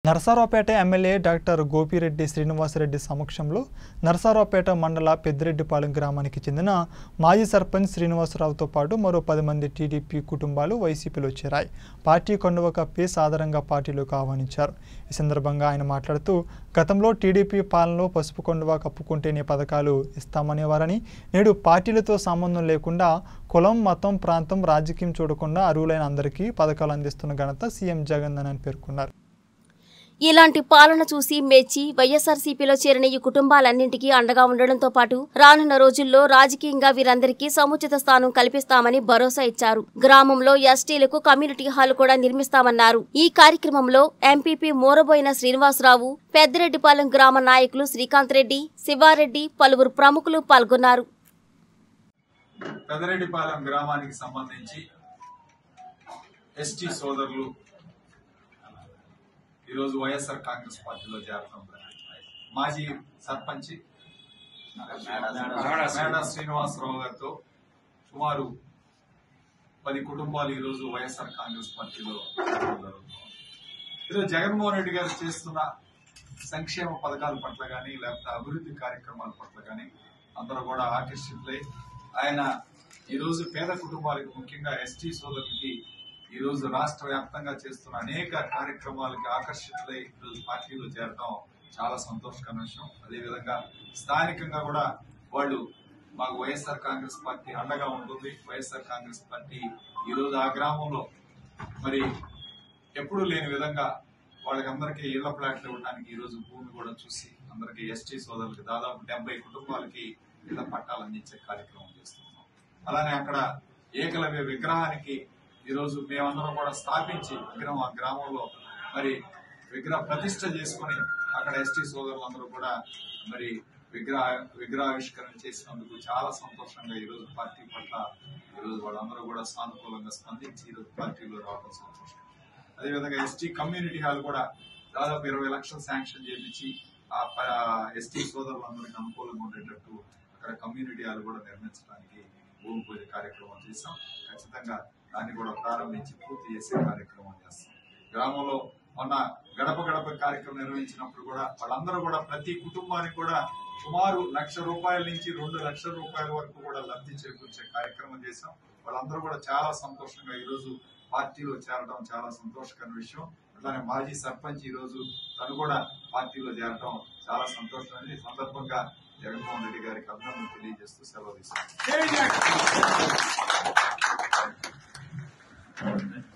Narasaraopet MLA doctor Gopireddy Srinivasareddy సమక్షంలో నరసరావుపేట మండల పెద్దిరెడ్డిపాలెం గ్రామానికి చెందిన మాజీ సర్పంచ్ శ్రీనివాసరావుతో పాటు మరో పది మంది టీడీపీ కుటుంబాలు వైసీపీలో చేరాయి పార్టీ కండువ కప్పి సాధారణంగా పార్టీలోకి ఆహ్వానించారు ఈ సందర్భంగా ఆయన మాట్లాడుతూ గతంలో టీడీపీ పాలనలో పసుపు కండువా కప్పుకుంటేనే పథకాలు ఇస్తామనేవారని నేడు పార్టీలతో సంబంధం లేకుండా కులం మతం ప్రాంతం రాజకీయం చూడకుండా అర్హులైన అందరికీ పథకాలు అందిస్తున్న ఘనత సీఎం జగన్ అని పేర్కొన్నారు ఇలాంటి పాలన చూసి మెచ్చి వైఎస్ఆర్సీపీలో చేరిన ఈ కుటుంబాలన్నింటికీ అండగా ఉండడంతో పాటు రానున్న రోజుల్లో రాజకీయంగా వీరందరికీ సముచిత స్థానం కల్పిస్తామని భరోసా ఇచ్చారు గ్రామంలో ఎస్టీలకు కమ్యూనిటీ హాల్ కూడా నిర్మిస్తామన్నారు ఈ కార్యక్రమంలో ఎంపీపీ మూరబోయిన శ్రీనివాసరావు పెద్దిరెడ్డిపాలెం గ్రామ నాయకులు శ్రీకాంత్ రెడ్డి శివారెడ్డి పలువురు ప్రముఖులు పాల్గొన్నారు పెదరెడ్డిపాలెం గ్రామానికి సంబంధించి ఎస్టీ సోదరులు ఈరోజు వైఎస్ఆర్ కాంగ్రెస్ పార్టీలో చేరడం మాజీ సర్పంచ్ మేడా శ్రీనివాసరావు గారితో సుమారు పది కుటుంబాలు ఈరోజు వైఎస్ఆర్ కాంగ్రెస్ పార్టీలో చేరడం జరుగుతుంది. ఈరోజు జగన్మోహన్ రెడ్డి గారు చేస్తున్న సంక్షేమ పథకాల పట్ల కానీ లేకపోతే అభివృద్ధి కార్యక్రమాల పట్ల కానీ అందరూ కూడా ఆకర్షితులై ఆయన ఈ రోజు పేద కుటుంబాలకు ముఖ్యంగా ఎస్టీ సోదరులకి ఈ రోజు రాష్ట్ర వ్యాప్తంగా చేస్తున్న అనేక కార్యక్రమాలకి ఆకర్షితులై ఈరోజు పార్టీలో చేరడం చాలా సంతోషకరమైన విషయం అదేవిధంగా స్థానికంగా కూడా వాళ్ళు మాకు వైఎస్ఆర్ కాంగ్రెస్ పార్టీ అండగా ఉంటుంది వైఎస్ఆర్ కాంగ్రెస్ పార్టీ ఈ రోజు ఆ గ్రామంలో మరి ఎప్పుడూ లేని విధంగా వాళ్ళకందరికీ ఇళ్ల ప్లాట్లు ఇవ్వడానికి ఈ రోజు భూమి కూడా చూసి అందరికీ ఎస్టీ సోదరులకి దాదాపు డెబ్బై కుటుంబాలకి ఇళ్ల పట్టాలు అందించే కార్యక్రమం చేస్తున్నాం అలానే అక్కడ ఏకలవ్య విగ్రహానికి ఈ రోజు మేమందరం కూడా స్థాపించి విగ్రహం ఆ గ్రామంలో మరి విగ్రహ ప్రతిష్ట చేసుకొని అక్కడ ఎస్టీ సోదరులందరూ కూడా మరి విగ్రహ విగ్రహావిష్కరణ చేసినందుకు చాలా సంతోషంగా ఈ రోజు పార్టీ పట్ల ఈ రోజు వాళ్ళందరూ కూడా సానుకూలంగా స్పందించి ఈ రోజు పార్టీలో రావడం సంతోషం అదేవిధంగా ఎస్టీ కమ్యూనిటీ హాల్ కూడా దాదాపు ఇరవై లక్షలు శాంక్షన్ చేయించి ఆ ఎస్టీ సోదరులందరికీ అనుకూలంగా ఉండేటట్టు అక్కడ కమ్యూనిటీ హాల్ కూడా నిర్మించడానికి భూమి పూజ కార్యక్రమం చేస్తాం ఖచ్చితంగా దాన్ని కూడా ప్రారంభించి పూర్తి చేసే కార్యక్రమం చేస్తాం గ్రామంలో మొన్న గడప గడప కార్యక్రమం నిర్వహించినప్పుడు కూడా వాళ్ళందరూ కూడా ప్రతి కుటుంబానికి కూడా సుమారు లక్ష రూపాయల నుంచి రెండు లక్షల రూపాయల వరకు కూడా లబ్ధి చేకూర్చే కార్యక్రమం చేశాం వాళ్ళందరూ కూడా చాలా సంతోషంగా ఈ రోజు పార్టీలో చేరడం చాలా సంతోషకరమైన విషయం అట్లానే మాజీ సర్పంచ్ ఈ రోజు తను కూడా పార్టీలో చేరడం చాలా సంతోషమైనది ఈ సందర్భంగా జగన్మోహన్ రెడ్డి గారికి అభినందనలు తెలియజేస్తూ సెలవు తీసుకుంటాం